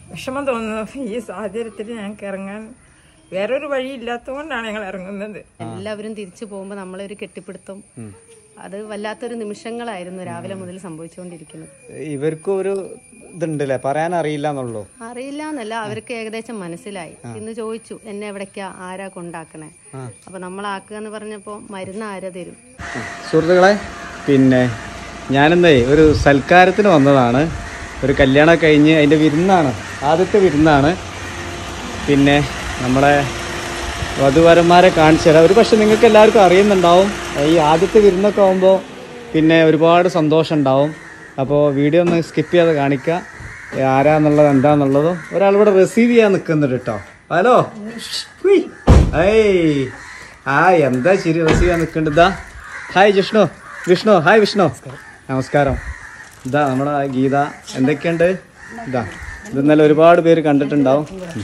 വിഷമം തോന്നുന്നു ഈ സാഹചര്യത്തിൽ ഞങ്ങൾക്ക് ഇറങ്ങാൻ വേറൊരു വഴി ഇല്ലാത്തതുകൊണ്ടാണ് ഞങ്ങൾ ഇറങ്ങുന്നത് എല്ലാവരും തിരിച്ചു പോകുമ്പോൾ നമ്മളൊരു കെട്ടിപ്പിടുത്തം അത് വല്ലാത്തൊരു നിമിഷങ്ങളായിരുന്നു രാവിലെ മുതൽ സംഭവിച്ചുകൊണ്ടിരിക്കുന്നത് ഇവർക്കും ഒരു ഇതുണ്ടല്ലേ പറയാൻ അറിയില്ല എന്നുള്ളൂ അറിയില്ല എന്നല്ല അവർക്ക് ഏകദേശം മനസ്സിലായി ഇന്ന് ചോദിച്ചു എന്നെ എവിടേക്കാ ആരാ കൊണ്ടാക്കണേ അപ്പൊ നമ്മളാക്കുക എന്ന് പറഞ്ഞപ്പോ മരുന്ന് ആരാ തരും സുഹൃത്തുക്കളെ പിന്നെ ഞാനിന്നേ ഒരു സൽക്കാരത്തിന് വന്നതാണ് ഒരു കല്യാണം കഴിഞ്ഞ് അതിൻ്റെ വിരുന്നാണ് ആദ്യത്തെ വിരുന്നാണ് പിന്നെ നമ്മുടെ വധുവരന്മാരെ കാണിച്ചു തരാം ഒരു പക്ഷെ നിങ്ങൾക്ക് എല്ലാവർക്കും അറിയുന്നുണ്ടാവും ഈ ആദ്യത്തെ വിരുന്നൊക്കെ ആകുമ്പോൾ പിന്നെ ഒരുപാട് സന്തോഷം ഉണ്ടാവും അപ്പോൾ വീഡിയോ ഒന്ന് സ്കിപ്പ് ചെയ്യാതെ കാണിക്കുക ആരാന്നുള്ളത് എന്താന്നുള്ളതും ഒരാൾ ഇവിടെ റിസീവ് ചെയ്യാൻ നിൽക്കുന്നുണ്ട് കേട്ടോ ഹലോ ഉയ്. ഏയ് ആ എന്താ ശരി റിസീവ് ചെയ്യാൻ നിൽക്കുന്നുണ്ട് ഇതാ ഹായ് ജിഷ്ണു വിഷ്ണു ഹായ് വിഷ്ണു നമസ്കാരം ഇതാ നമ്മുടെ ഗീത എന്തൊക്കെയുണ്ട് ഇതാ ഇത് ഇന്നലെ ഒരുപാട് പേര് കണ്ടിട്ടുണ്ടാവും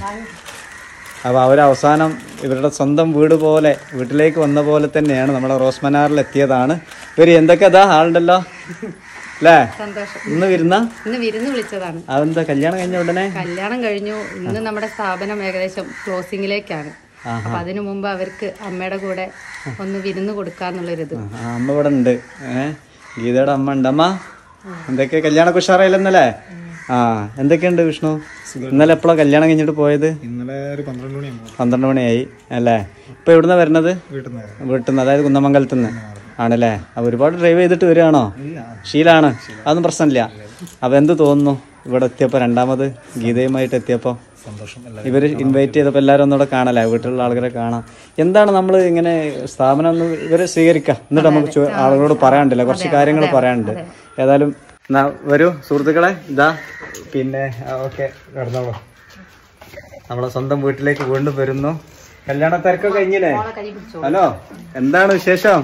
അപ്പോൾ അവർ അവസാനം ഇവരുടെ സ്വന്തം വീട് പോലെ വീട്ടിലേക്ക് വന്ന പോലെ തന്നെയാണ് നമ്മുടെ റോസ് മനാറിൽ എത്തിയതാണ് ഇവർ എന്തൊക്കെ ഇതാ ആളുണ്ടല്ലോ അല്ലേ സന്തോഷം ഇന്ന് വരുന്ന ഇന്ന് വിരുന്ന് വിളിച്ചതാണ് അതെന്താ കല്യാണം കഴിഞ്ഞ ഉടനെ കല്യാണം കഴിഞ്ഞു ഇന്ന് നമ്മുടെ സ്ഥാപനം ഏകദേശം ക്ലോസിങ്ങിലേക്കാണ് അപ്പൊ അതിനു മുമ്പ് അവർക്ക് അമ്മയുടെ കൂടെ ഒന്ന് വിരുന്ന് കൊടുക്കാന്നുള്ളൊരിത് ആ, അമ്മ ഇവിടെ ഉണ്ട് ഏ ഗീതയുടെ അമ്മ ഉണ്ട് അമ്മ എന്തൊക്കെ കല്യാണ കുഷാറായില്ലെന്നല്ലേ ആ എന്തൊക്കെയുണ്ട് വിഷ്ണു ഇന്നലെ എപ്പോഴാണ് കല്യാണം കഴിഞ്ഞിട്ട് പോയത് ഇന്നലെ ഒരു പന്ത്രണ്ട് മണിയാകുമ്പോൾ പന്ത്രണ്ട് മണിയായി അല്ലേ ഇപ്പൊ എവിടുന്ന വരുന്നത് വീട്ടിൽ നിന്ന് വീട്ടിൽ നിന്ന് അതായത് കുന്നമംഗലത്ത് നിന്ന് ആണല്ലേ അപ്പൊ ഒരുപാട് ഡ്രൈവ് ചെയ്തിട്ട് വരികയാണോ ശീലാണ് അതൊന്നും പ്രശ്നമില്ല അപ്പൊ എന്ത് തോന്നുന്നു ഇവിടെ എത്തിയപ്പോ രണ്ടാമത് ഗീതയുമായിട്ട് എത്തിയപ്പോ സന്തോഷം ഇവര് ഇൻവൈറ്റ് ചെയ്തപ്പോ എല്ലാവരും ഒന്നുകൂടെ കാണാല്ലേ വീട്ടിലുള്ള ആളുകളെ കാണാം എന്താണ് നമ്മൾ ഇങ്ങനെ സ്ഥാപനം ഒന്ന് ഇവരെ സ്വീകരിക്കാം എന്നിട്ട് നമുക്ക് ചോ- ആളുകളോട് പറയാനുണ്ടല്ലോ കുറച്ച് കാര്യങ്ങൾ പറയാനുണ്ട് ഏതായാലും എന്നാ വരൂ സുഹൃത്തുക്കളെ ഇതാ പിന്നെ ഓക്കെ കിടന്നോളൂ നമ്മളെ സ്വന്തം വീട്ടിലേക്ക് വീണ്ടും വരുന്നു കല്യാണ തിരക്കൊക്കെ കഴിഞ്ഞില്ലേ ഹലോ എന്താണ് വിശേഷം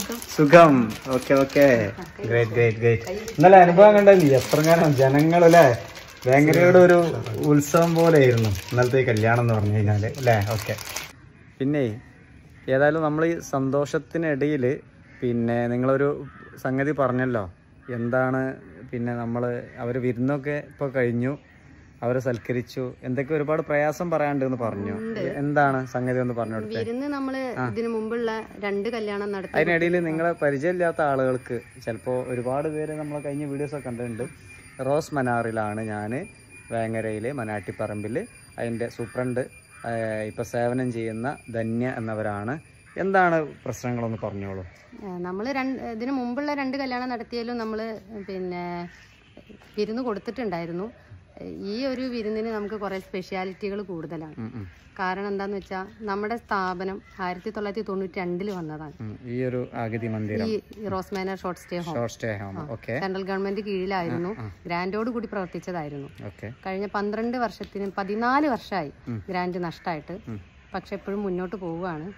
സുഖം okay okay great great great ഇന്നലെ അനുഭവം കണ്ടല്ലേ എത്ര കാലം ജനങ്ങളല്ലേ വേങ്ങരയുടെ ഒരു ഉത്സവം പോലെയായിരുന്നു ഇന്നലത്തെ ഈ കല്യാണം എന്ന് പറഞ്ഞു കഴിഞ്ഞാല് അല്ലേ ഓക്കെ പിന്നെ ഏതായാലും നമ്മൾ ഈ സന്തോഷത്തിനിടയിൽ പിന്നെ നിങ്ങളൊരു സംഗതി പറഞ്ഞല്ലോ എന്താണ് പിന്നെ നമ്മൾ അവർ വിരുന്നൊക്കെ ഇപ്പോൾ കഴിഞ്ഞു അവരെ സൽക്കരിച്ചു എന്തൊക്കെ ഒരുപാട് പ്രയാസം പറയാണ്ട് എന്ന് പറഞ്ഞു എന്താണ് സംഗതി ഒന്ന് പറഞ്ഞു കൊടുത്തേ വിരുന്ന് നമ്മള് ഇതിനു മുമ്പുള്ള രണ്ട് കല്യാണം നടത്തി അതിനിടയിൽ നിങ്ങളെ പരിചയമില്ലാത്ത ആളുകൾക്ക് ചിലപ്പോൾ ഒരുപാട് പേര് നമ്മൾ കഴിഞ്ഞ വീഡിയോസൊക്കെ കണ്ടിട്ടുണ്ട് റോസ് മനാറിലാണ് ഞാൻ വേങ്ങരയിൽ മനാട്ടിപ്പറമ്പിൽ അതിൻ്റെ സൂപ്രണ്ട് ഇപ്പോൾ സേവനം ചെയ്യുന്ന ധന്യ എന്നവരാണ് എന്താണ് പ്രശ്നങ്ങളൊന്ന് പറഞ്ഞോളൂ നമ്മൾ രണ്ട് ഇതിനു മുമ്പുള്ള രണ്ട് കല്യാണം നടത്തിയാലും നമ്മൾ പിന്നെ വിരുന്ന് കൊടുത്തിട്ടുണ്ടായിരുന്നു ഈ ഒരു വിരുന്നിന് നമുക്ക് കുറേ സ്പെഷ്യാലിറ്റികൾ കൂടുതലാണ് ഉം, ഉം. കാരണം എന്താന്ന് വെച്ചാൽ നമ്മുടെ സ്ഥാപനം ആയിരത്തി തൊള്ളായിരത്തി തൊണ്ണൂറ്റി രണ്ടിൽ വന്നതാണ് ഉം, ഈ ഒരു ആഗതി മന്ദിരം ഈ rose manor short stay home short stay home okay central government കീഴിലായിരുന്നു ഗ്രാൻഡോട് കൂടി പ്രവർത്തിച്ചതായിരുന്നു ഓക്കെ കഴിഞ്ഞ പന്ത്രണ്ട് വർഷത്തിന് പതിനാല് വർഷമായി ഗ്രാൻഡ് നഷ്ടമായിട്ട് പക്ഷെ എപ്പോഴും മുന്നോട്ട് പോവുകയാണ്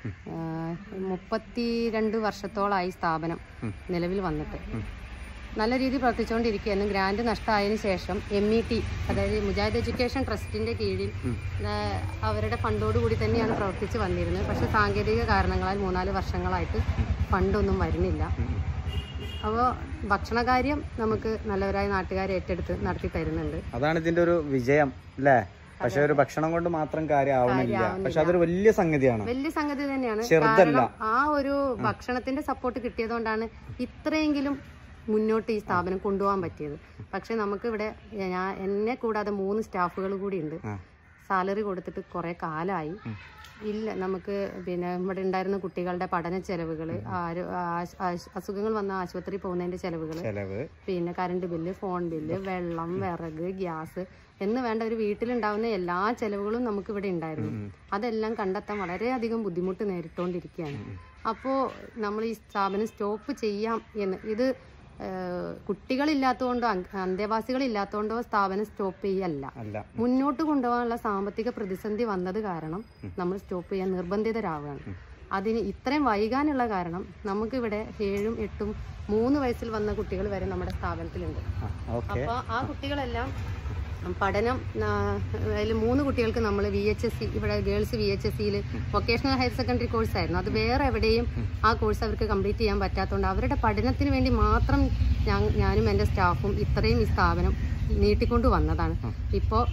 മുപ്പത്തി രണ്ട് വർഷത്തോളമായി സ്ഥാപനം നിലവിൽ വന്നിട്ട് നല്ല രീതിയിൽ പ്രവർത്തിച്ചുകൊണ്ടിരിക്കുകയായിരുന്നു ഗ്രാൻഡ് നഷ്ടമായതിനു ശേഷം എം ഇ ടി അതായത് മുജാഹിദ് എഡ്യൂക്കേഷൻ ട്രസ്റ്റിന്റെ കീഴിൽ ആ, അവരുടെ ഫണ്ടോടുകൂടി തന്നെയാണ് പ്രവർത്തിച്ച് വന്നിരുന്നത് പക്ഷെ സാങ്കേതിക കാരണങ്ങളാൽ മൂന്നാല് വർഷങ്ങളായിട്ട് ഫണ്ടൊന്നും വരുന്നില്ല അപ്പോൾ ഭക്ഷണകാര്യം നമുക്ക് നല്ലവരായ നാട്ടുകാരെ ഏറ്റെടുത്ത് നടത്തി തരുന്നുണ്ട് അതാണ് ഇതിന്റെ ഒരു വിജയം അല്ലേ പക്ഷെ ഒരു ഭക്ഷണം കൊണ്ട് മാത്രം കാര്യമാവണില്ല പക്ഷെ അതൊരു വലിയ സംഗതിയാണ് വലിയ സംഗതി തന്നെയാണ് ചെറുതല്ല. കാരണം ആ ഒരു ഭക്ഷണത്തിന്റെ സപ്പോർട്ട് കിട്ടിയതുകൊണ്ടാണ് ഇത്രയെങ്കിലും മുന്നോട്ട് ഈ സ്ഥാപനം കൊണ്ടുപോകാൻ പറ്റിയത് പക്ഷെ നമുക്ക് ഇവിടെ ഞാൻ എന്നെ കൂടാതെ മൂന്ന് സ്റ്റാഫുകൾ കൂടി ഉണ്ട് സാലറി കൊടുത്തിട്ട് കുറെ കാലമായി ഇല്ല നമുക്ക് പിന്നെ ഇവിടെ ഉണ്ടായിരുന്ന കുട്ടികളുടെ പഠന ചെലവുകൾ അസുഖങ്ങൾ വന്ന ആശുപത്രി പോകുന്നതിന്റെ ചെലവുകൾ ചെലവ് പിന്നെ കറണ്ട് ബില്ല് ഫോൺ ബില്ല് വെള്ളം വിറക് ഗ്യാസ് എന്ന് വേണ്ട ഒരു വീട്ടിലുണ്ടാവുന്ന എല്ലാ ചെലവുകളും നമുക്ക് ഇവിടെ ഉണ്ടായിരുന്നു അതെല്ലാം കണ്ടെത്താൻ വളരെയധികം ബുദ്ധിമുട്ട് നേരിട്ടുകൊണ്ടിരിക്കുകയാണ് അപ്പോൾ നമ്മൾ ഈ സ്ഥാപനം സ്റ്റോപ്പ് ചെയ്യാം എന്ന് ഇത് ഏഹ്, കുട്ടികളില്ലാത്തതുകൊണ്ടോ അന്ത- അന്തേവാസികളില്ലാത്തതുകൊണ്ടോ സ്ഥാപനം സ്റ്റോപ്പ് ചെയ്യല്ല അല്ല മുന്നോട്ട് കൊണ്ടുപോകാനുള്ള സാമ്പത്തിക പ്രതിസന്ധി വന്നത് കാരണം നമ്മൾ സ്റ്റോപ്പ് ചെയ്യാൻ നിർബന്ധിതരാവുകയാണ് അതിന് ഇത്രയും വൈകാനുള്ള കാരണം നമുക്കിവിടെ ഏഴും എട്ടും മൂന്ന് വയസ്സിൽ വന്ന കുട്ടികൾ വരെ നമ്മുടെ സ്ഥാപനത്തിലുണ്ട് ഓക്കെ അപ്പോൾ ആ കുട്ടികളെല്ലാം പഠനം അതിൽ മൂന്ന് കുട്ടികൾക്ക് നമ്മൾ വി എച്ച് എസ് സി ഇവിടെ ഗേൾസ് വി എച്ച് എസ് സിയിൽ വൊക്കേഷണൽ ഹയർ സെക്കൻഡറി കോഴ്സ് ആയിരുന്നു അത് വേറെ എവിടെയും ആ കോഴ്സ് അവർക്ക് കംപ്ലീറ്റ് ചെയ്യാൻ പറ്റാത്തതുകൊണ്ട് അവരുടെ പഠനത്തിന് വേണ്ടി മാത്രം ഞാൻ ഞാനും എൻ്റെ സ്റ്റാഫും ഇത്രയും ഈ സ്ഥാപനം നീട്ടിക്കൊണ്ട് വന്നതാണ് ഇപ്പോൾ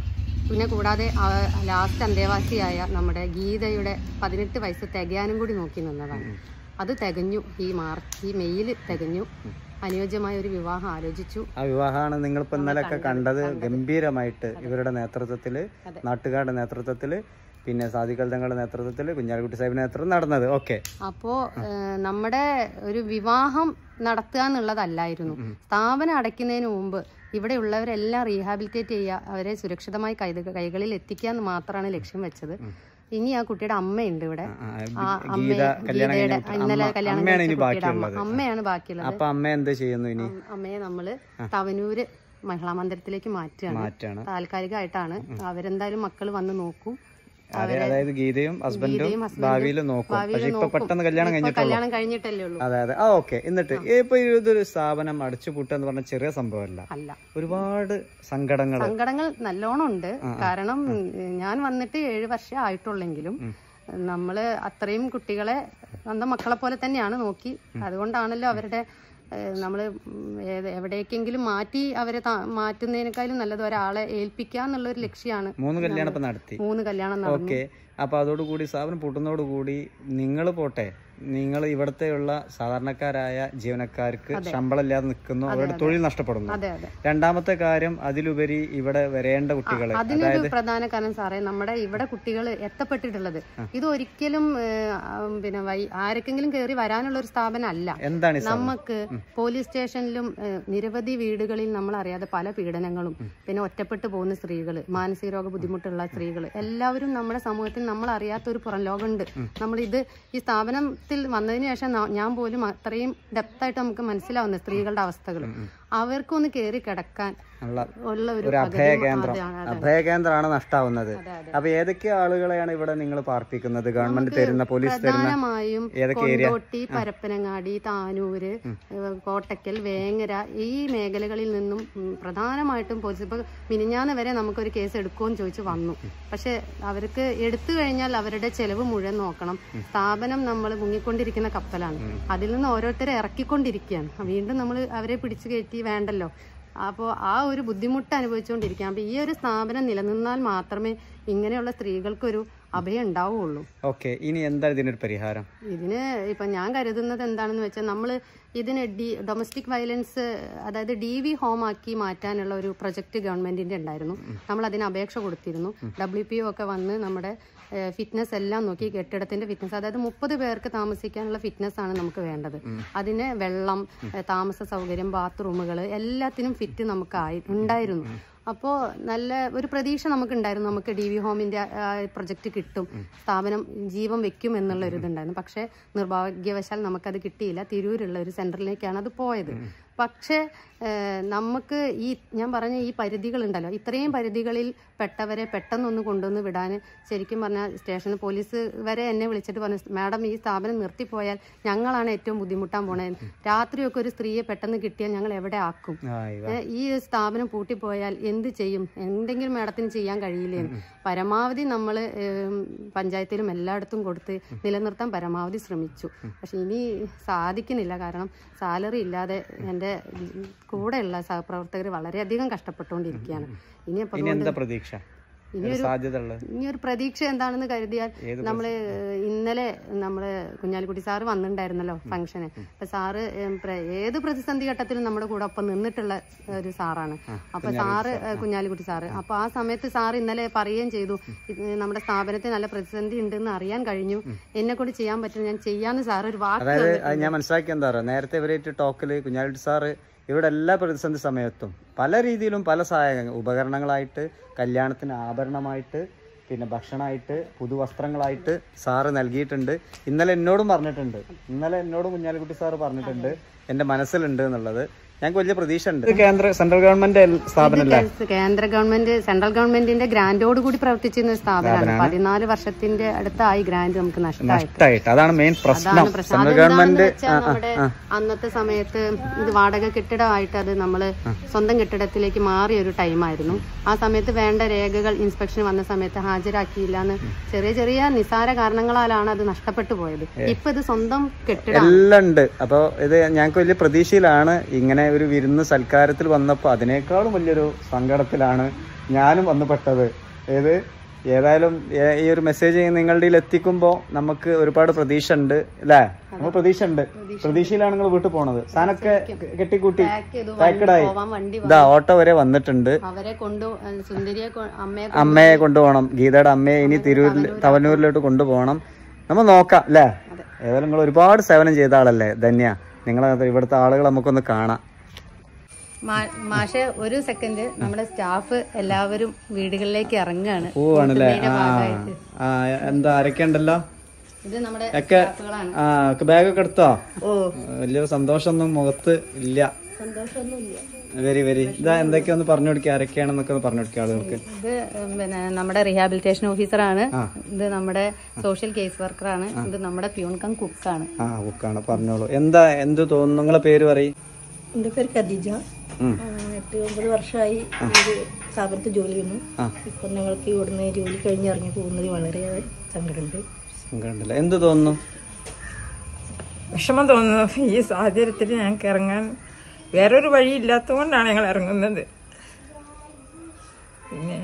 പിന്നെ കൂടാതെ ലാസ്റ്റ് അന്തേവാസിയായ നമ്മുടെ ഗീതയുടെ പതിനെട്ട് വയസ്സ് തികയാനും കൂടി നോക്കി നിന്നതാണ് അത് തികഞ്ഞു ഈ മാർച്ച് ഈ മെയ്യിൽ തികഞ്ഞു അനുയോജ്യമായ ഒരു വിവാഹം ആലോചിച്ചു ആ വിവാഹമാണ് നിങ്ങളിപ്പോൾ ഇന്നലെയൊക്കെ കണ്ടത് ഗംഭീരമായിട്ട് ഇവരുടെ നേതൃത്വത്തിൽ നാട്ടുകാരുടെ നേതൃത്വത്തിൽ പിന്നെ സാദിഖൽ തങ്ങളുടെ നേതൃത്വത്തിൽ കുഞ്ഞാലിക്കുട്ടി സാഹിബിന്റെ നേതൃത്വം നടന്നത് ഓക്കെ അപ്പോൾ നമ്മുടെ ഒരു വിവാഹം നടത്തുക എന്നുള്ളതല്ലായിരുന്നു സ്ഥാപനം അടയ്ക്കുന്നതിന് മുമ്പ് ഇവിടെയുള്ളവരെല്ലാം റീഹാബിലിറ്റേറ്റ് ചെയ്യുക അവരെ സുരക്ഷിതമായി കൈ കൈകളിൽ എത്തിക്കുക എന്ന് മാത്രമാണ് ലക്ഷ്യം വെച്ചത് ഇനി ആ കുട്ടിയുടെ അമ്മയുണ്ട് ഇവിടെ ആ അമ്മ ഗീതയുടെ ഇന്നലെ കല്യാണം അമ്മയാണ് കഴിച്ച ഇനി കുട്ടിയുടെ അമ്മ ബാക്കിയുള്ളത് അമ്മയാണ് ബാക്കിയുള്ളത് അപ്പൊ അമ്മ എന്ത് ചെയ്യുന്നു ഇനി അമ്മയെ നമ്മള് തവനൂര് മഹിളാ മന്ദിരത്തിലേക്ക് മാറ്റുകയാണ് മാറ്റാണ് താൽക്കാലികമായിട്ടാണ് അവരെന്തായാലും മക്കൾ വന്ന് നോക്കും അതെ അതായത് ഗീതയും ഹസ്ബൻഡും ഗീതയും husband ഉം ഭാവിയിൽ നോക്കും ഭാവിയിൽ പക്ഷെ ഇപ്പൊ നോക്കും. പെട്ടെന്ന് കല്യാണം ഇപ്പൊ കഴിഞ്ഞിട്ടുള്ളൂ കല്യാണം കഴിഞ്ഞിട്ടല്ലേ ഉള്ളൂ അതെ അതെ ആ ഓക്കെ എന്നിട്ട് ഇപ്പൊ ഇതൊരു സ്ഥാപനം അടച്ചു പൂട്ടുക എന്ന് പറഞ്ഞ ചെറിയ സംഭവമല്ല അല്ല ഒരുപാട് സങ്കടങ്ങൾ സങ്കടങ്ങൾ നല്ലോണം ഉണ്ട് കാരണം ഞാൻ വന്നിട്ട് ഏഴ് വർഷം ആയിട്ടുള്ളെങ്കിലും നമ്മള് അത്രയും കുട്ടികളെ സ്വന്തം മക്കളെ പോലെ തന്നെയാണ് നോക്കി അതുകൊണ്ടാണല്ലോ അവരുടെ നമ്മൾ എവിടേക്കെങ്കിലും മാറ്റി അവരെ താ- മാറ്റുന്നതിനേക്കാളും നല്ലത് ഒരാളെ ഏൽപ്പിക്കുക എന്നുള്ള ഒരു ലക്ഷ്യമാണ് മൂന്ന് കല്യാണം ഇപ്പൊ നടത്തി മൂന്ന് കല്യാണം നടന്നു ഓക്കെ അപ്പൊ അതോടുകൂടി സ്ഥാപനം പൂട്ടുന്നതോടുകൂടി നിങ്ങൾ പോട്ടെ നിങ്ങൾ ഇവിടത്തെയുള്ള സാധാരണക്കാരായ ജീവനക്കാർക്ക് ശമ്പളം ഇല്ലാതെ നിൽക്കുന്നു അവരുടെ തൊഴിൽ നഷ്ടപ്പെടുന്നു അതെ അതെ രണ്ടാമത്തെ കാര്യം അതിലുപരി ഇവിടെ വരേണ്ട കുട്ടികളെ അതിനൊരു പ്രധാന കാരണം സാറേ നമ്മുടെ ഇവിടെ കുട്ടികൾ എത്തപ്പെട്ടിട്ടുള്ളത് ഇത് ഒരിക്കലും ഏഹ്, ആം, പിന്നെ വൈ- ആർക്കെങ്കിലും കയറി വരാനുള്ള ഒരു സ്ഥാപനം അല്ല എന്താണ് ഈ സ്ഥാപനം? നമുക്ക് പോലീസ് സ്റ്റേഷനിലും ഏഹ്, നിരവധി വീടുകളിൽ നമ്മൾ അറിയാതെ പല പീഡനങ്ങളും പിന്നെ ഒറ്റപ്പെട്ടു പോകുന്ന സ്ത്രീകൾ മാനസിക രോഗ ബുദ്ധിമുട്ടുള്ള സ്ത്രീകൾ എല്ലാവരും നമ്മുടെ സമൂഹത്തിൽ നമ്മൾ അറിയാത്ത ഒരു പുറം ലോകമുണ്ട് നമ്മൾ ഇത് ഈ സ്ഥാപനത്തിൽ വന്നതിന് ശേഷം ന- ഞാൻ പോലും അത്രയും ഡെപ്തായിട്ട് നമുക്ക് മനസ്സിലാവുന്ന സ്ത്രീകളുടെ അവസ്ഥകൾ അവർക്കൊന്ന് കയറി കിടക്കാൻ ഉള്ള ഉള്ള ഒരു ഒരു അഭയ പദ്ധതി കേന്ദ്രം അതാണ്, അതെ. അഭയ കേന്ദ്രമാണ് നഷ്ടാവുന്നത് അതെ, അതെ. അപ്പൊ ഏതൊക്കെ ആളുകളെയാണ് ഇവിടെ നിങ്ങൾ പാർപ്പിക്കുന്നത് ഗവൺമെന്റ് തരുന്ന പോലീസ് തരുന്ന പ്രധാനമായും ഏതൊക്കെ ഏരിയ കൊണ്ടോട്ടി പരപ്പനങ്ങാടി താനൂര് ഏഹ്, കോട്ടക്കൽ വേങ്ങര ഈ മേഖലകളിൽ നിന്നും ഉം, പ്രധാനമായിട്ടും പോലീസ് ഇപ്പൊ മിനിഞ്ഞാന്ന് വരെ നമുക്കൊരു കേസ് എടുക്കുമെന്ന് ചോദിച്ചു വന്നു പക്ഷെ അവർക്ക് എടുത്തു കഴിഞ്ഞാൽ അവരുടെ ചെലവ് മുഴുവൻ നോക്കണം സ്ഥാപനം നമ്മൾ മുങ്ങിക്കൊണ്ടിരിക്കുന്ന കപ്പലാണ് അതിൽ നിന്ന് ഓരോരുത്തരെ ഇറക്കിക്കൊണ്ടിരിക്കുകയാണ് വീണ്ടും നമ്മൾ അവരെ പിടിച്ചു കയറ്റി വേണ്ടല്ലോ അപ്പോൾ ആ ഒരു ബുദ്ധിമുട്ട് അനുഭവിച്ചുകൊണ്ടിരിക്കാം അപ്പോൾ ഈ ഒരു സ്ഥാപനം നിലനിന്നാൽ മാത്രമേ ഇങ്ങനെയുള്ള സ്ത്രീകൾക്കൊരു അഭയം ഉണ്ടാവുകയുള്ളൂ ഓക്കെ ഇനി എന്താ ഇതിനൊരു പരിഹാരം ഇതിന് ഇപ്പം ഞാൻ കരുതുന്നത് എന്താണെന്ന് വെച്ചാൽ നമ്മൾ ഇതിന് ഡി ഡൊമസ്റ്റിക് വയലൻസ് അതായത് ഡി വി ഹോം ആക്കി മാറ്റാനുള്ള ഒരു പ്രൊജക്ട് ഗവൺമെന്റിന്റെ ഉണ്ടായിരുന്നു നമ്മൾ അതിന് അപേക്ഷ കൊടുത്തിരുന്നു ഡബ്ല്യു പി ഒക്കെ വന്ന് നമ്മുടെ ഫിറ്റ്നസ് എല്ലാം നോക്കി കെട്ടിടത്തിന്റെ ഫിറ്റ്നസ് അതായത് മുപ്പത് പേർക്ക് താമസിക്കാനുള്ള ഫിറ്റ്നസ് ആണ് നമുക്ക് വേണ്ടത് അതിന് വെള്ളം ഏഹ്, താമസ സൗകര്യം ബാത്റൂമുകൾ എല്ലാത്തിനും ഫിറ്റ് നമുക്ക് ആയി ഉണ്ടായിരുന്നു അപ്പോൾ നല്ല ഒരു പ്രതീക്ഷ നമുക്കുണ്ടായിരുന്നു നമുക്ക് ഡി വി ഹോമിന്റെ പ്രൊജക്ട് കിട്ടും സ്ഥാപനം ജീവൻ വെക്കും എന്നുള്ള ഒരു ഇതുണ്ടായിരുന്നു പക്ഷേ നിർഭാഗ്യവശാൽ നമുക്കത് കിട്ടിയില്ല തിരൂരുള്ള ഒരു സെന്ററിലേക്കാണ് അത് പോയത് പക്ഷേ ഏഹ്, നമുക്ക് ഈ ഞാൻ പറഞ്ഞ ഈ പരിധികളുണ്ടല്ലോ ഇത്രയും പരിധികളിൽ പെട്ടവരെ പെട്ടെന്നൊന്ന് കൊണ്ടുവന്ന് വിടാൻ ശരിക്കും പറഞ്ഞാൽ സ്റ്റേഷനിൽ പോലീസ് വരെ എന്നെ വിളിച്ചിട്ട് പറഞ്ഞു മാഡം ഈ സ്ഥാപനം നിർത്തിപ്പോയാൽ ഞങ്ങളാണ് ഏറ്റവും ബുദ്ധിമുട്ടാൻ പോണത് രാത്രിയൊക്കെ ഒരു സ്ത്രീയെ പെട്ടെന്ന് കിട്ടിയാൽ ഞങ്ങൾ എവിടെ ആക്കും ആ, ഇവ. ഏ, ഈ സ്ഥാപനം പൂട്ടിപ്പോയാൽ എന്ത് ചെയ്യും എന്തെങ്കിലും മാഡത്തിന് ചെയ്യാൻ കഴിയില്ലേന്ന് പരമാവധി നമ്മൾ പഞ്ചായത്തിലും എല്ലായിടത്തും കൊടുത്ത് നിലനിർത്താൻ പരമാവധി ശ്രമിച്ചു പക്ഷെ ഇനി സാധിക്കുന്നില്ല കാരണം സാലറി ഇല്ലാതെ എൻ്റെ കൂടെയുള്ള സഹപ്രവർത്തകർ വളരെയധികം കഷ്ടപ്പെട്ടുകൊണ്ടിരിക്കുകയാണ് ഇനി അപ്പോൾ ഇനി എന്താ പ്രതീക്ഷ ഒരു സാധ്യത ഉള്ളത് ഇനി ഒരു പ്രതീക്ഷ എന്താണെന്ന് കരുതിയാൽ നമ്മള് ഇന്നലെ നമ്മള് കുഞ്ഞാലിക്കുട്ടി സാറ് വന്നിട്ടുണ്ടായിരുന്നല്ലോ ഫംഗ്ഷന് അപ്പൊ സാറ് ഏം, പ്ര- ഏത് പ്രതിസന്ധി ഘട്ടത്തിലും നമ്മുടെ കൂടെ ഒപ്പം നിന്നിട്ടുള്ള ഒരു സാറാണ് അപ്പൊ സാറ് ഏ, കുഞ്ഞാലിക്കുട്ടി സാറ് അപ്പൊ ആ സമയത്ത് സാർ ഇന്നലെ പറയുകയും ചെയ്തു ഇത് നമ്മുടെ സ്ഥാപനത്തിൽ നല്ല പ്രതിസന്ധി ഉണ്ടെന്ന് അറിയാൻ കഴിഞ്ഞു എന്നെ കൊണ്ട് ചെയ്യാൻ പറ്റും ഞാൻ ചെയ്യാന്ന് സാർ ഒരു വാക്ക് അതായത് അത് ഞാൻ മനസ്സിലാക്കിയ എന്താ പറയുക നേരത്തെ ഇവരായിട്ട് ടോക്കില് കുഞ്ഞാലിട്ട് സാറ് ഇവിടെ എല്ലാ പ്രതിസന്ധി സമയത്തും പല രീതിയിലും പല സഹായങ്ങൾ ഉപകരണങ്ങളായിട്ട് കല്യാണത്തിന് ആഭരണമായിട്ട് പിന്നെ ഭക്ഷണമായിട്ട് പുതുവസ്ത്രങ്ങളായിട്ട് സാറ് നൽകിയിട്ടുണ്ട് ഇന്നലെ എന്നോടും പറഞ്ഞിട്ടുണ്ട് ഇന്നലെ എന്നോടും കുഞ്ഞാലിക്കുട്ടി സാറ് പറഞ്ഞിട്ടുണ്ട് എൻ്റെ മനസ്സിലുണ്ട് എന്നുള്ളത് ഞങ്ങൾക്ക് വലിയ പ്രതീക്ഷ ഉണ്ട് കേന്ദ്ര സെൻട്രൽ ഗവൺമെന്റ് സ്ഥാപനമല്ലേ കേന്ദ്ര ഗവൺമെന്റ് സെൻട്രൽ ഗവൺമെന്റിന്റെ ഗ്രാന്റോട് കൂടി പ്രവർത്തിച്ചിരുന്ന ഒരു സ്ഥാപനമാണ് പതിനാല് വർഷത്തിന്റെ അടുത്തായി ഗ്രാന്റ് നമുക്ക് നഷ്ടമായി നഷ്ടമായിട്ട് അതാണ് മെയിൻ പ്രശ്നം അതാണ് പ്രശ്നം സെൻട്രൽ അതെന്താണെന്ന് ഗവൺമെന്റ് വെച്ചാൽ നമ്മുടെ അന്നത്തെ സമയത്ത് ഇത് വാടക കെട്ടിടമായിട്ട് അത് നമ്മള് സ്വന്തം കെട്ടിടത്തിലേക്ക് മാറിയ ഒരു ടൈമായിരുന്നു ആ സമയത്ത് വേണ്ട രേഖകൾ ഇൻസ്പെക്ഷൻ വന്ന സമയത്ത് ഹാജരാക്കിയില്ല എന്ന് ചെറിയ ചെറിയ നിസാര കാരണങ്ങളാലാണ് അത് നഷ്ടപ്പെട്ടു പോയത് ഇപ്പൊ ഇത് സ്വന്തം കെട്ടിടം എല്ലാം ഉണ്ട് അപ്പോൾ ഇത് ഞങ്ങൾക്ക് വലിയ പ്രതീക്ഷയിലാണ് ഇങ്ങനെ ഒരു വിരുന്ന് സൽക്കാരത്തിൽ വന്നപ്പോൾ അതിനേക്കാളും വലിയൊരു സങ്കടത്തിലാണ് ഞാനും വന്ന് പെട്ടത് ഏത് ഏതായാലും ഏ- ഈ ഒരു മെസ്സേജ് നിങ്ങളുടെ കയ്യിൽ എത്തിക്കുമ്പോൾ നമുക്ക് ഒരുപാട് പ്രതീക്ഷ ഉണ്ട് അല്ലേ നമ്മൾ പ്രതീക്ഷ ഉണ്ട് പ്രതീക്ഷയിലാണ് നിങ്ങൾ വീട്ടിൽ പോണത് സാധനമൊക്കെ കെട്ടിക്കൂട്ടി പാക്ക് ചെയ്തു പാക്കഡായി പോവാൻ വണ്ടി ഇതാ ഓട്ടോ വരെ വന്നിട്ടുണ്ട് അവരെ കൊണ്ടു സുന്ദരിയെ കൊ- അമ്മയെ അമ്മയെ കൊണ്ടുപോകണം ഗീതയുടെ അമ്മയെ ഇനി തിരൂരിൽ തവനൂരിലോട്ട് കൊണ്ടുപോകണം നമ്മൾ നോക്കാം അല്ലേ ഏതായാലും നിങ്ങൾ ഒരുപാട് സേവനം ചെയ്ത ആളല്ലേ ധന്യ നിങ്ങളെ ഇവിടുത്തെ ആളുകൾ നമുക്കൊന്ന് കാണാം മാ- മാഷെ ഒരു സെക്കൻഡ് നമ്മുടെ സ്റ്റാഫ് എല്ലാവരും വീടുകളിലേക്ക് ഇറങ്ങുകയാണ് പോവാണല്ലേ ഇതിന്റെ ആ ഭാഗമായിട്ട് ആ എന്താ ആരൊക്കെയുണ്ടല്ലോ ഇത് നമ്മുടെ ഒക്കെ സ്റ്റാഫുകളാണ് ആ ബാഗൊക്കെ എടുത്തോ ഓ വലിയൊരു സന്തോഷമൊന്നും മുഖത്ത് ഇല്ല സന്തോഷമൊന്നുമില്ല വരി വരി ഇതാ എന്തൊക്കെയാ ഒന്ന് പറഞ്ഞു കൊടുക്കുക ആരൊക്കെയാണെന്നൊക്കെ ഒന്ന് പറഞ്ഞു കൊടുക്കുക ആളുകൾക്ക് ഇത് ഉം, പിന്നെ നമ്മുടെ റീഹാബിലിറ്റേഷൻ ഓഫീസറാണ് ഇത് നമ്മുടെ സോഷ്യൽ കേസ് വർക്കറാണ് ഇത് നമ്മുടെ പ്യൂൺ കം കുക്കാണ് ആ ബുക്കാണ് പറഞ്ഞോളൂ എന്താ എന്ത് തോന്നുന്നു നിങ്ങളെ പേര് പറയും എൻ്റെ പേര് ഖദീജ ആ, എട്ട് ഒമ്പത് വർഷമായി ഈ സ്ഥാപനത്തിൽ ജോലി ചെയ്യുന്നു ഇപ്പം ഞങ്ങൾക്ക് ഇവിടുന്ന് ജോലി കഴിഞ്ഞ് ഇറങ്ങി പോകുന്നത് വളരെയേറെ സങ്കടമുണ്ട് കണ്ടില്ല എന്ത് തോന്നുന്നു വിഷമം തോന്നുന്നു ഈ സാഹചര്യത്തിൽ ഞങ്ങൾക്ക് ഇറങ്ങാൻ വേറൊരു വഴി ഇല്ലാത്തതുകൊണ്ടാണ് ഞങ്ങൾ ഇറങ്ങുന്നത് പിന്നെ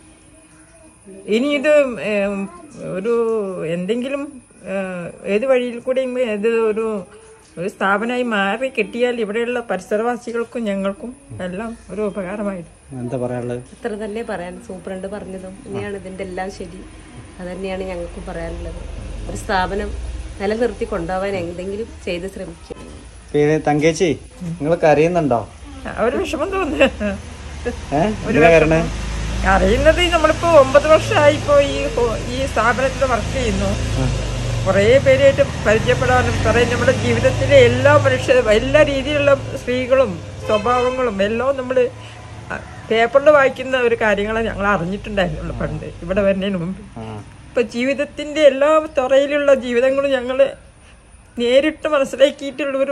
ഇനി ഇത് ഏം, ഒരു എന്തെങ്കിലും ഏഹ്, ഏത് വഴിയിൽ കൂടെയും ഇത് ഒരു ഒരു സ്ഥാപനമായി മാറി കിട്ടിയാൽ ഇവിടെയുള്ള പരിസരവാസികൾക്കും ഞങ്ങൾക്കും എല്ലാം ഒരു ഉപകാരമായിരുന്നു എന്താ പറയാനുള്ളത് അത്ര തന്നെ പറയാൻ സൂപ്രണ്ട് പറഞ്ഞതും ഇനിയാണ് ഇതിൻ്റെ എല്ലാം ശരി അതന്നെയാണ് ഞങ്ങൾക്ക് പറയാനുള്ളത് ഒരു സ്ഥാപനം നിലനിർത്തി കൊണ്ടുപോകാൻ എന്തെങ്കിലും ചെയ്ത് ശ്രമിക്കും പിന്നെ തങ്കേച്ചി നിങ്ങൾ കരയുന്നുണ്ടോ ഒരു വിഷമം തോന്നുന്നു ഏഹ് എന്തിനാ കരണേ അറിയുന്നത് നമ്മളിപ്പോ ഒമ്പത് വർഷമായി ഇപ്പോ ഈ ഹോ- ഈ സ്ഥാപനത്തിൽ വർക്ക് ചെയ്യുന്നു കുറേ പേരായിട്ട് പരിചയപ്പെടാനും കുറേ നമ്മുടെ ജീവിതത്തിലെ എല്ലാ മനുഷ്യ എല്ലാ രീതിയിലുള്ള സ്ത്രീകളും സ്വഭാവങ്ങളും എല്ലാം നമ്മൾ പേപ്പറിൽ വായിക്കുന്ന ഒരു കാര്യങ്ങളെ ഞങ്ങൾ അറിഞ്ഞിട്ടുണ്ടായിരുന്നുള്ളൂ പണ്ട് ഇവിടെ വരുന്നതിന് മുമ്പ് ഇപ്പൊ ജീവിതത്തിന്റെ എല്ലാ തുറയിലുള്ള ജീവിതങ്ങളും ഞങ്ങൾ നേരിട്ട് മനസ്സിലാക്കിയിട്ടുള്ള ഒരു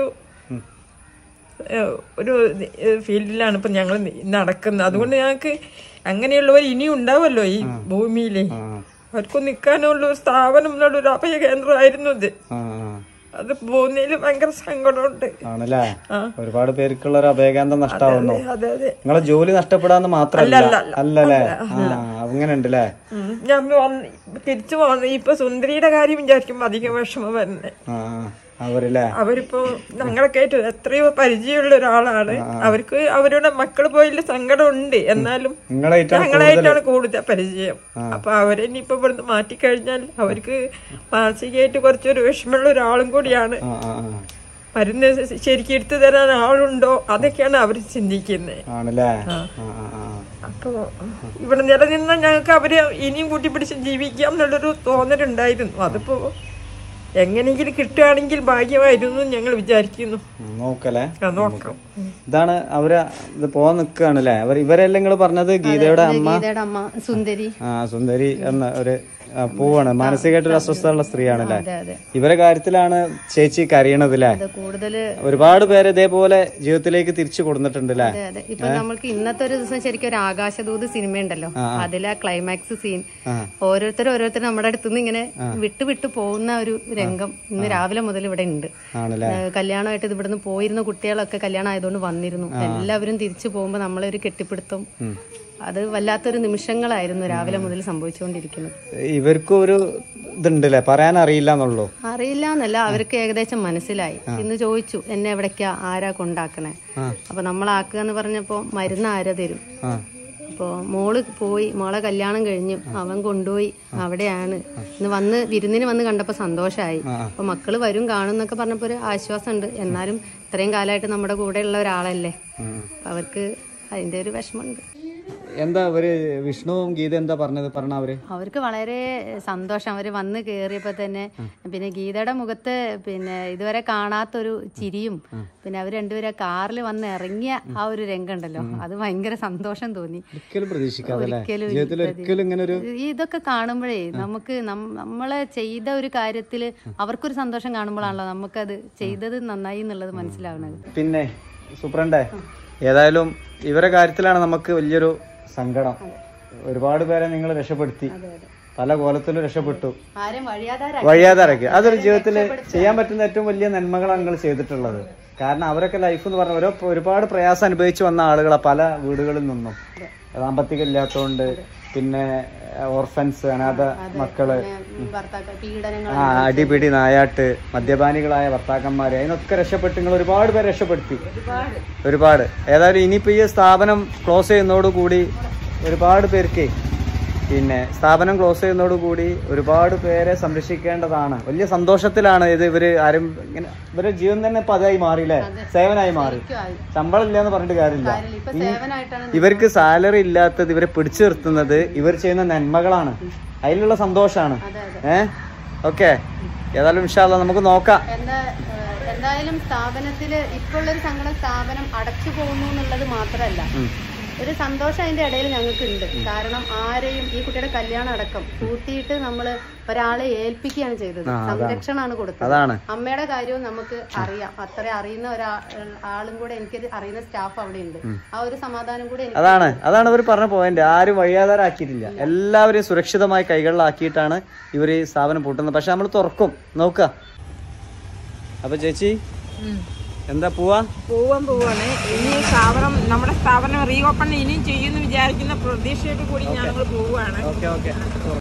ഏഹ് ഒരു ഏഹ് ഫീൽഡിലാണ് ഇപ്പൊ ഞങ്ങൾ നടക്കുന്നത് അതുകൊണ്ട് ഞങ്ങൾക്ക് അങ്ങനെയുള്ളവർ ഇനിയും ഉണ്ടാവുമല്ലോ ഈ ഭൂമിയിൽ അവർക്ക് നിൽക്കാനുള്ള ഒരു സ്ഥാപനം എന്നുള്ള ഒരു അഭയ കേന്ദ്രമായിരുന്നു ഇത് ആ ആ. അത് പോകുന്നതിൽ ഭയങ്കര സങ്കടമുണ്ട് ആണല്ലേ ഒരുപാട് പേർക്കുള്ള ഒരു അഭയകാന്തം നഷ്ടാവുന്നു അതെ അതെ നിങ്ങളെ ജോലി നഷ്ടപ്പെടാന്ന് മാത്രല്ല അല്ലല്ലേ ആ അങ്ങനെ ഉണ്ട് അല്ലേ ഉം. ഞാൻ വന്ന് തിരിച്ചു വന്ന് ഇപ്പൊ സുന്ദരിയുടെ കാര്യം വിചാരിക്കുമ്പോ അധികം വിഷമം വരുന്നത് ആ ആ. അവരില്ലേ അവരിപ്പോ ഞങ്ങളൊക്കെ ആയിട്ട് എത്രയോ പരിചയമുള്ള ഒരാളാണ് അവർക്ക് അവരുടെ മക്കള് പോയില്ല സങ്കടമുണ്ട് എന്നാലും നിങ്ങളായിട്ടാണ് ഞങ്ങളായിട്ടാണ് കൂടുതൽ പരിചയം അപ്പൊ അവരെ ഇനിയിപ്പോ ഇവിടുന്ന് മാറ്റിക്കഴിഞ്ഞാൽ അവർക്ക് മാനസികമായിട്ട് കുറച്ചൊരു വിഷമമുള്ള ഒരാളും കൂടിയാണ് ആ ആ ആ. മരുന്ന് ശരിക്കും എടുത്തു തരാൻ ആളുണ്ടോ അതൊക്കെയാണ് അവർ ചിന്തിക്കുന്നത് ആണല്ലേ ആ ആ ആ അപ്പോ ഇവിടെ നിലനിന്ന ഞങ്ങൾക്ക് അവരെ ഇനിയും കൂട്ടിപ്പിടിച്ച് ജീവിക്കാം എന്നുള്ളൊരു തോന്നലുണ്ടായിരുന്നു അതിപ്പോ എങ്ങനെയെങ്കിലും കിട്ടുകയാണെങ്കിൽ ഭാഗ്യമായിരുന്നു എന്ന് ഞങ്ങൾ വിചാരിക്കുന്നു ഉം, നോക്കല്ലേ ആ, നോക്കാം ഇതാണ് അവര് ഇത് പോവാൻ നിക്കാണല്ലേ അവർ ഇവരെല്ലാം നിങ്ങൾ പറഞ്ഞത് ഗീതയുടെ അമ്മ ഗീതയുടെ അമ്മ സുന്ദരി ആ സുന്ദരി എന്ന ഒരു ആ, പൂവാണ് മാനസികമായിട്ടൊരു അസ്വസ്ഥതയുള്ള സ്ത്രീയാണല്ലേ അതെ അതെ ഇവരെ കാര്യത്തിലാണ് ചേച്ചി കരയണത് അല്ലേ അത് കൂടുതല് ഒരുപാട് പേര് ഇതേപോലെ ജീവിതത്തിലേക്ക് തിരിച്ചു കൊടുത്തിട്ടുണ്ട് അല്ലേ അതെ അതെ ഇപ്പൊ നമ്മൾക്ക് ഇന്നത്തെ ഒരു ദിവസം ശരിക്കും ഒരു ആകാശദൂത് സിനിമ ഉണ്ടല്ലോ അതിലെ ക്ലൈമാക്സ് സീൻ ഓരോരുത്തർ ഓരോരുത്തർ നമ്മുടെ അടുത്തുനിന്ന് ഇങ്ങനെ വിട്ടു വിട്ടു പോകുന്ന ഒരു രംഗം ഇന്ന് രാവിലെ മുതൽ ഇവിടെ ഉണ്ട് ആണല്ലേ ഏഹ് കല്യാണമായിട്ട് ഇത് ഇവിടുന്ന് പോയിരുന്ന കുട്ടികളൊക്കെ കല്യാണം ആയതുകൊണ്ട് വന്നിരുന്നു എല്ലാവരും തിരിച്ചു പോകുമ്പോൾ നമ്മളെ ഒരു കെട്ടിപ്പിടുത്തം അത് വല്ലാത്തൊരു നിമിഷങ്ങളായിരുന്നു രാവിലെ മുതൽ സംഭവിച്ചുകൊണ്ടിരിക്കുന്നത് ഇവർക്കും ഒരു ഇതുണ്ടല്ലേ പറയാൻ അറിയില്ല എന്നുള്ളൂ അറിയില്ല എന്നല്ല അവർക്ക് ഏകദേശം മനസ്സിലായി ഇന്ന് ചോദിച്ചു എന്നെ എവിടേക്കാ ആരാ കൊണ്ടാക്കണേ അപ്പൊ നമ്മളാക്കുക എന്ന് പറഞ്ഞപ്പോ മരുന്ന് ആരാ തരും അപ്പോ മോള് പോയി മോളെ കല്യാണം കഴിഞ്ഞു അവൻ കൊണ്ടുപോയി അവിടെയാണ് ഇന്ന് വന്ന് വിരുന്നിന് വന്ന് കണ്ടപ്പോ സന്തോഷമായി അപ്പൊ മക്കള് വരും കാണും എന്നൊക്കെ പറഞ്ഞപ്പോ ഒരു ആശ്വാസമുണ്ട് എന്നാലും ഇത്രയും കാലമായിട്ട് നമ്മുടെ കൂടെ ഉള്ള ഒരാളല്ലേ അപ്പൊ അവർക്ക് അതിന്റെ ഒരു വിഷമമുണ്ട് എന്താ അവര് വിഷ്ണുവും ഗീത എന്താ പറഞ്ഞത് പറഞ്ഞ അവര് അവർക്ക് വളരെ സന്തോഷം അവർ വന്ന് കയറിയപ്പോൾ തന്നെ പിന്നെ ഗീതയുടെ മുഖത്ത് പിന്നെ ഇതുവരെ കാണാത്തൊരു ചിരിയും പിന്നെ അവർ രണ്ടുപേരും കാറിൽ വന്ന് ഇറങ്ങിയ ആ ഒരു രംഗം ഉണ്ടല്ലോ അത് ഭയങ്കര സന്തോഷം തോന്നി ഒരിക്കലും പ്രതീക്ഷിക്കാതെ അല്ലേ ഒരിക്കലും ജീവിതത്തിൽ ഒരിക്കലും ഇങ്ങനെ ഒരു ഈ ഇതൊക്കെ കാണുമ്പോഴേ നമുക്ക് നം- നമ്മളെ ചെയ്ത ഒരു കാര്യത്തില് അവർക്കൊരു സന്തോഷം കാണുമ്പോഴാണല്ലോ നമുക്കത് ചെയ്തത് നന്നായി എന്നുള്ളത് മനസ്സിലാവുന്നത് പിന്നെ സൂപ്രണ്ടേ ഏതായാലും ഇവരെ കാര്യത്തിലാണ് നമുക്ക് വലിയൊരു സങ്കടം ഒരുപാട് പേരെ നിങ്ങൾ രക്ഷപ്പെടുത്തി പല കോലത്തിലും രക്ഷപ്പെട്ടു ആരും വഴിയാതാര വഴിയാതാരൊക്കെ അതൊരു ജീവിതത്തിൽ ചെയ്യാൻ പറ്റുന്ന ഏറ്റവും വലിയ നന്മകളാണ് നിങ്ങൾ ചെയ്തിട്ടുള്ളത് കാരണം അവരൊക്കെ ലൈഫ് എന്ന് പറഞ്ഞ ഓരോ ഒരുപാട് പ്രയാസം അനുഭവിച്ചു വന്ന ആളുകളാ പല വീടുകളിൽ നിന്നും സാമ്പത്തികം ഇല്ലാത്തതുകൊണ്ട് പിന്നെ ഓർഫൻസ് അനാഥ മക്കള് പിന്നെ ഭർത്താക്കൾ പീഡനങ്ങൾ ആ അടിപിടി നായാട്ട് മദ്യപാനികളായ ഭർത്താക്കന്മാര് അതിനൊക്കെ രക്ഷപ്പെട്ട് നിങ്ങൾ ഒരുപാട് പേര് രക്ഷപ്പെടുത്തി ഒരുപാട് ഏതായാലും ഇനിയിപ്പോ ഈ സ്ഥാപനം ക്ലോസ് ചെയ്യുന്നതോടുകൂടി ഒരുപാട് പേർക്ക് പിന്നെ സ്ഥാപനം ക്ലോസ് ചെയ്യുന്നതോടുകൂടി ഒരുപാട് പേരെ സംരക്ഷിക്കേണ്ടതാണ് വലിയ സന്തോഷത്തിലാണ് ഇത് ഇവര് ആരും ഇങ്ങനെ ഇവരുടെ ജീവൻ തന്നെ ഇപ്പൊ അതായി മാറിയില്ലേ സേവനായി മാറി ആയി. ശമ്പളം ഇല്ലാന്ന് പറഞ്ഞിട്ട് കാര്യമില്ല കാര്യമില്ല. ഇപ്പൊ സേവനായിട്ടാണ് ഇവർക്ക് സാലറി ഇല്ലാത്തത് ഇവരെ പിടിച്ചു നിർത്തുന്നത് ഇവർ ചെയ്യുന്ന നന്മകളാണ് അതിലുള്ള സന്തോഷാണ് അതെ അതെ ഏഹ് ഓക്കെ ഏതായാലും ഇൻഷാല്ല നമുക്ക് നോക്കാം എന്താ ഏഹ്, എന്തായാലും സ്ഥാപനത്തില് ഇപ്പോഴുള്ളൊരു സങ്കടം സ്ഥാപനം അടച്ചു പോകുന്നു എന്നുള്ളത് മാത്രമല്ല ഒരു സന്തോഷം അതിന്റെ ഇടയിൽ ഞങ്ങൾക്ക് ഉണ്ട് കാരണം ആരെയും ഈ കുട്ടിയുടെ കല്യാണം അടക്കം കൂട്ടിയിട്ട് നമ്മൾ ഒരാളെ ഏൽപ്പിക്കുകയാണ് ചെയ്തത് സംരക്ഷണമാണ് കൊടുത്തത് അതാണ് അമ്മയുടെ കാര്യവും നമുക്ക് അറിയാം അത്ര അറിയുന്ന ഒരാ ആളും കൂടെ എനിക്ക് അറിയുന്ന സ്റ്റാഫ് അവിടെ ഉണ്ട് ആ ഒരു സമാധാനം കൂടെ എനിക്ക് അതാണ് അതാണ് ഇവർ പറഞ്ഞ പോയിന്റ് ആരും വഴിയാധാരാക്കിയിട്ടില്ല എല്ലാവരെയും സുരക്ഷിതമായി കൈകളിലാക്കിയിട്ടാണ് ഇവർ ഈ സ്ഥാപനം പൂട്ടുന്നത് പക്ഷെ നമ്മൾ തുറക്കും നോക്കുക അപ്പൊ ചേച്ചി എന്താ പോവാ പോവാൻ പോവാണ് ഇനി സ്ഥാപനം നമ്മുടെ സ്ഥാപനം റീഓപ്പൺ ഇനിയും ചെയ്യുമെന്ന് വിചാരിക്കുന്ന പ്രതീക്ഷയോട് കൂടി ഞങ്ങൾ പോവുകയാണ് ഓക്കെ ഓക്കെ